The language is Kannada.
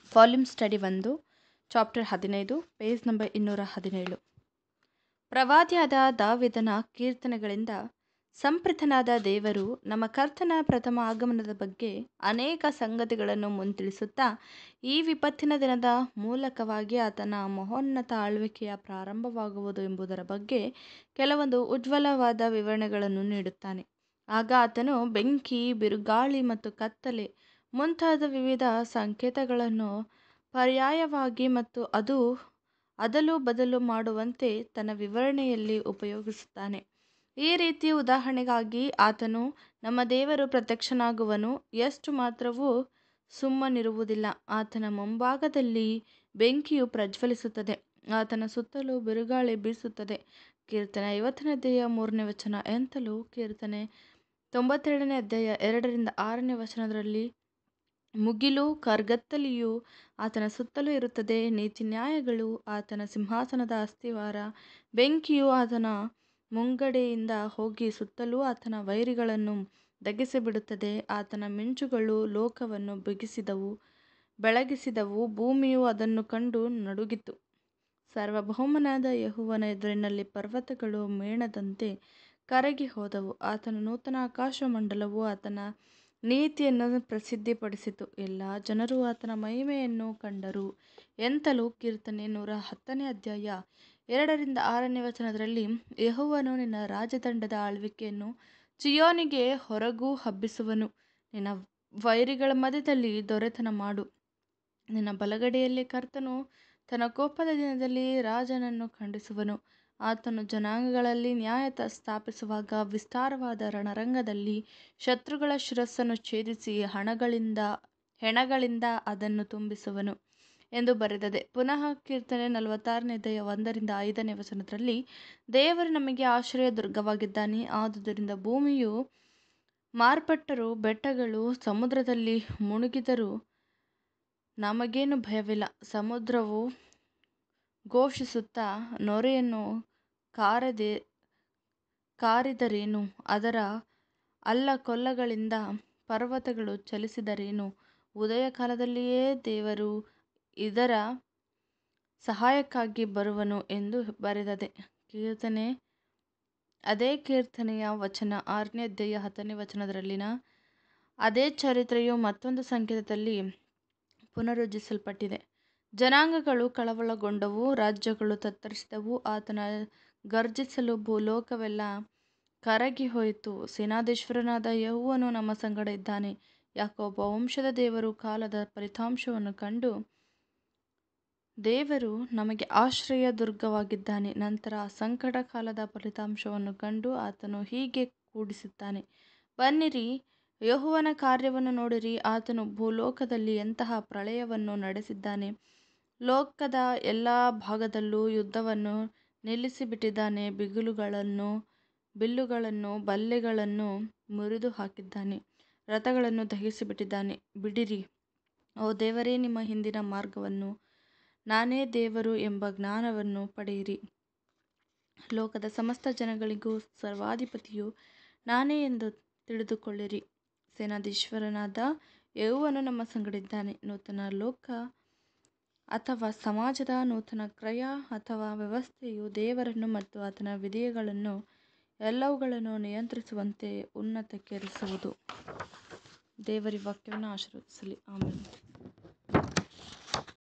ವಾಲ್ಯೂಮ್ ಸ್ಟಡಿ ಒಂದು ಚಾಪ್ಟರ್ ಹದಿನೈದು ಪೇಜ್ ನಂಬರ್ ಇನ್ನೂರ ಹದಿನೇಳು ಪ್ರವಾದಿಯಾದ ದಾವಿದನ ಕೀರ್ತನೆಗಳಿಂದ ಸಂಪ್ರೀತನಾದ ದೇವರು ನಮ್ಮ ಕರ್ತನ ಪ್ರಥಮ ಆಗಮನದ ಬಗ್ಗೆ ಅನೇಕ ಸಂಗತಿಗಳನ್ನು ಮುಂತಿಳಿಸುತ್ತಾ ಈ ವಿಪತ್ತಿನ ದಿನದ ಮೂಲಕವಾಗಿ ಆತನ ಮಹೋನ್ನತ ಆಳ್ವಿಕೆಯ ಪ್ರಾರಂಭವಾಗುವುದು ಎಂಬುದರ ಬಗ್ಗೆ ಕೆಲವೊಂದು ಉಜ್ವಲವಾದ ವಿವರಣೆಗಳನ್ನು ನೀಡುತ್ತಾನೆ ಆಗ ಆತನು ಬೆಂಕಿ ಬಿರುಗಾಳಿ ಮತ್ತು ಕತ್ತಲೆ ಮುಂತಾದ ವಿವಿಧ ಸಂಕೇತಗಳನ್ನು ಪರ್ಯಾಯವಾಗಿ ಮತ್ತು ಅದು ಅದಲು ಬದಲು ಮಾಡುವಂತೆ ತನ್ನ ವಿವರಣೆಯಲ್ಲಿ ಉಪಯೋಗಿಸುತ್ತಾನೆ ಈ ರೀತಿ ಉದಾಹರಣೆಗಾಗಿ ಆತನು ನಮ್ಮ ದೇವರು ಪ್ರತ್ಯಕ್ಷನಾಗುವನು ಎಷ್ಟು ಮಾತ್ರವೂ ಸುಮ್ಮನಿರುವುದಿಲ್ಲ ಆತನ ಮುಂಭಾಗದಲ್ಲಿ ಬೆಂಕಿಯು ಪ್ರಜ್ವಲಿಸುತ್ತದೆ ಆತನ ಸುತ್ತಲೂ ಬಿರುಗಾಳಿ ಬೀಸುತ್ತದೆ ಕೀರ್ತನೆ ಐವತ್ತನೇ ಅಧ್ಯಾಯ ಮೂರನೇ ವಚನ ಎಂತಲೂ ಕೀರ್ತನೆ ತೊಂಬತ್ತೆರಡನೇ ಅಧ್ಯಾಯ ಎರಡರಿಂದ ಆರನೇ ವಚನದಲ್ಲಿ ಮುಗಿಲು ಕರ್ಗತ್ತಲೆಯು ಆತನ ಸುತ್ತಲೂ ಇರುತ್ತದೆ ನೀತಿ ನ್ಯಾಯಗಳು ಆತನ ಸಿಂಹಾಸನದ ಅಸ್ಥಿವಾರ ಬೆಂಕಿಯು ಆತನ ಮುಂಗಡೆಯಿಂದ ಹೋಗಿ ಸುತ್ತಲೂ ಆತನ ವೈರಿಗಳನ್ನು ದಗಿಸಿಬಿಡುತ್ತದೆ ಆತನ ಮಿಂಚುಗಳು ಲೋಕವನ್ನು ಬಿಗಿಸಿದವು ಬೆಳಗಿಸಿದವು ಭೂಮಿಯು ಅದನ್ನು ಕಂಡು ನಡುಗಿತು ಸಾರ್ವಭೌಮನಾದ ಯೆಹೋವನ ಎದುರಿನಲ್ಲಿ ಪರ್ವತಗಳು ಮೇಣದಂತೆ ಕರಗಿ ಹೋದವು ಆತನ ನೂತನ ಆಕಾಶಮಂಡಲವು ಆತನ ನೀತಿಯನ್ನು ಪ್ರಸಿದ್ಧಿಪಡಿಸಿತು ಎಲ್ಲ ಜನರು ಆತನ ಮಹಿಮೆಯನ್ನು ಕಂಡರು ಎಂತಲೂ ಕೀರ್ತನೆ ನೂರ ಹತ್ತನೇ ಅಧ್ಯಾಯ ಎರಡರಿಂದ ಆರನೇ ವಚನದಲ್ಲಿ ಯೆಹೋವನು ನಿನ್ನ ರಾಜದಂಡದ ಆಳ್ವಿಕೆಯನ್ನು ಚಿಯೋನಿಗೆ ಹೊರಗೂ ಹಬ್ಬಿಸುವನು ನಿನ್ನ ವೈರಿಗಳ ಮಧ್ಯದಲ್ಲಿ ದೊರೆತನ ಮಾಡು ನಿನ್ನ ಬಲಗಡೆಯಲ್ಲಿ ಕರ್ತನು ತನ್ನ ಕೋಪದ ದಿನದಲ್ಲಿ ರಾಜನನ್ನು ಖಂಡಿಸುವನು ಆತನು ಜನಾಂಗಗಳಲ್ಲಿ ನ್ಯಾಯ ಸ್ಥಾಪಿಸುವಾಗ ವಿಸ್ತಾರವಾದ ರಣರಂಗದಲ್ಲಿ ಶತ್ರುಗಳ ಶಿರಸ್ಸನ್ನು ಛೇದಿಸಿ ಹಣಗಳಿಂದ ಹೆಣಗಳಿಂದ ಅದನ್ನು ತುಂಬಿಸುವನು ಎಂದು ಬರೆದದೆ ಪುನಃ ಕೀರ್ತನೆ ನಲವತ್ತಾರನೇ ಅಧ್ಯಾಯ ಒಂದರಿಂದ ಐದನೇ ವಚನದಲ್ಲಿ ದೇವರು ನಮಗೆ ಆಶ್ರಯ ದುರ್ಗವಾಗಿದ್ದಾನೆ ಆದುದರಿಂದ ಭೂಮಿಯು ಮಾರ್ಪಟ್ಟರೂ ಬೆಟ್ಟಗಳು ಸಮುದ್ರದಲ್ಲಿ ಮುಳುಗಿದರೂ ನಮಗೇನು ಭಯವಿಲ್ಲ ಸಮುದ್ರವು ಘೋಷಿಸುತ್ತಾ ನೊರೆಯನ್ನು ಕಾರದೆ ಕಾರಿದರೇನು ಅದರ ಅಲ್ಲಕೊಲ್ಲಗಳಿಂದ ಪರ್ವತಗಳು ಚಲಿಸಿದರೇನು ಉದಯ ಕಾಲದಲ್ಲಿಯೇ ದೇವರು ಇದರ ಸಹಾಯಕ್ಕಾಗಿ ಬರುವನು ಎಂದು ಬರೆದದೆ ಕೀರ್ತನೆ ಅದೇ ಕೀರ್ತನೆಯ ವಚನ ಆರನೇ ಅಧ್ಯಾಯ ಹತ್ತನೇ ವಚನದಲ್ಲಿನ ಅದೇ ಚರಿತ್ರೆಯು ಮತ್ತೊಂದು ಸಂಕೇತದಲ್ಲಿ ಪುನರುಜ್ಜಿಸಲ್ಪಟ್ಟಿದೆ ಜನಾಂಗಗಳು ಕಳವಳಗೊಂಡವು ರಾಜ್ಯಗಳು ತತ್ತರಿಸಿದವು ಆತನ ಗರ್ಜಿಸಲು ಭೂಲೋಕವೆಲ್ಲ ಕರಗಿ ಹೋಯಿತು ಸೇನಾಧೀಶ್ವರನಾದ ಯೆಹೋವನು ನಮ್ಮ ಸಂಗಡ ಇದ್ದಾನೆ ಯಾಕೊಬ್ಬ ವಂಶದ ದೇವರು ಕಾಲದ ಫಲಿತಾಂಶವನ್ನು ಕಂಡು ದೇವರು ನಮಗೆ ಆಶ್ರಯ ದುರ್ಗವಾಗಿದ್ದಾನೆ ನಂತರ ಸಂಕಟ ಕಾಲದ ಫಲಿತಾಂಶವನ್ನು ಕಂಡು ಆತನು ಹೀಗೆ ಕೂಡಿಸುತ್ತಾನೆ ಬನ್ನಿರಿ ಯೆಹೋವನ ಕಾರ್ಯವನ್ನು ನೋಡಿರಿ ಆತನು ಭೂಲೋಕದಲ್ಲಿ ಎಂತಹ ಪ್ರಳಯವನ್ನು ನಡೆಸಿದ್ದಾನೆ ಲೋಕದ ಎಲ್ಲ ಭಾಗದಲ್ಲೂ ಯುದ್ಧವನ್ನು ನಿಲ್ಲಿಸಿಬಿಟ್ಟಿದ್ದಾನೆ ಬಿಗುಲುಗಳನ್ನು ಬಿಲ್ಲುಗಳನ್ನು ಬಲ್ಲೆಗಳನ್ನು ಮುರಿದು ಹಾಕಿದ್ದಾನೆ ರಥಗಳನ್ನು ದಹಿಸಿಬಿಟ್ಟಿದ್ದಾನೆ ಬಿಡಿರಿ ಓ ದೇವರೇ ನಿಮ್ಮ ಹಿಂದಿನ ಮಾರ್ಗವನ್ನು ನಾನೇ ದೇವರು ಎಂಬ ಜ್ಞಾನವನ್ನು ಪಡೆಯಿರಿ ಲೋಕದ ಸಮಸ್ತ ಜನಗಳಿಗೂ ಸರ್ವಾಧಿಪತಿಯು ನಾನೇ ಎಂದು ತಿಳಿದುಕೊಳ್ಳಿರಿ ಸೇನಾಧೀಶ್ವರನಾದ ಯೆಹೋವನು ನಮ್ಮ ಸಂಗಡಿದ್ದಾನೆ ನೂತನ ಲೋಕ ಅಥವಾ ಸಮಾಜದ ನೂತನ ಕ್ರಯ ಅಥವಾ ವ್ಯವಸ್ಥೆಯು ದೇವರನ್ನು ಮತ್ತು ಆತನ ವಿಧಿಗಳನ್ನು ಎಲ್ಲವುಗಳನ್ನು ನಿಯಂತ್ರಿಸುವಂತೆ ಉನ್ನತಕ್ಕೇರಿಸುವುದು ದೇವರ ವಾಕ್ಯವನ್ನು ಆಶೀರ್ವದಿಸಲಿ ಆಮೇಲೆ